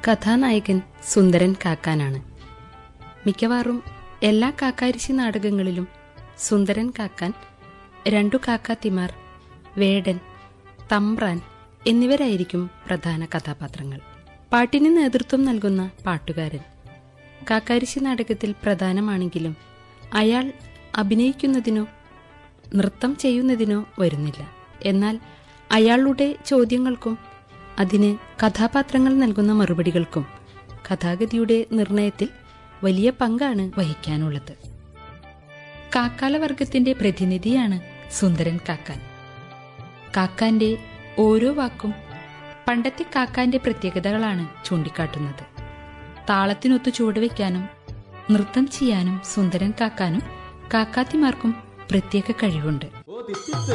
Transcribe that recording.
കഥാനായകൻ സുന്ദരൻ കാക്കാനാണ് മിക്കവാറും എല്ലാ കാക്കാരിശി നാടകങ്ങളിലും സുന്ദരൻ കാക്കാൻ രണ്ടു കാക്കാത്തിമാർ വേടൻ തമ്പ്രാൻ എന്നിവരായിരിക്കും പ്രധാന കഥാപാത്രങ്ങൾ പാട്ടിന് നേതൃത്വം നൽകുന്ന പാട്ടുകാരൻ കാക്കാരിശി നാടകത്തിൽ പ്രധാനമാണെങ്കിലും അയാൾ അഭിനയിക്കുന്നതിനോ നൃത്തം ചെയ്യുന്നതിനോ വരുന്നില്ല എന്നാൽ അയാളുടെ ചോദ്യങ്ങൾക്കും അതിന് കഥാപാത്രങ്ങൾ നൽകുന്ന മറുപടികൾക്കും കഥാഗതിയുടെ നിർണയത്തിൽ വലിയ പങ്കാണ് വഹിക്കാനുള്ളത് കാക്കാല വർഗത്തിന്റെ പ്രതിനിധിയാണ് സുന്ദരൻ കാക്കാൻ കാക്കാന്റെ ഓരോ വാക്കും പണ്ടത്തെ കാക്കാന്റെ പ്രത്യേകതകളാണ് ചൂണ്ടിക്കാട്ടുന്നത് താളത്തിനൊത്തു ചുവടുവെക്കാനും നൃത്തം ചെയ്യാനും സുന്ദരൻ കാക്കാനും കാക്കാത്തിമാർക്കും പ്രത്യേക കഴിവുണ്ട്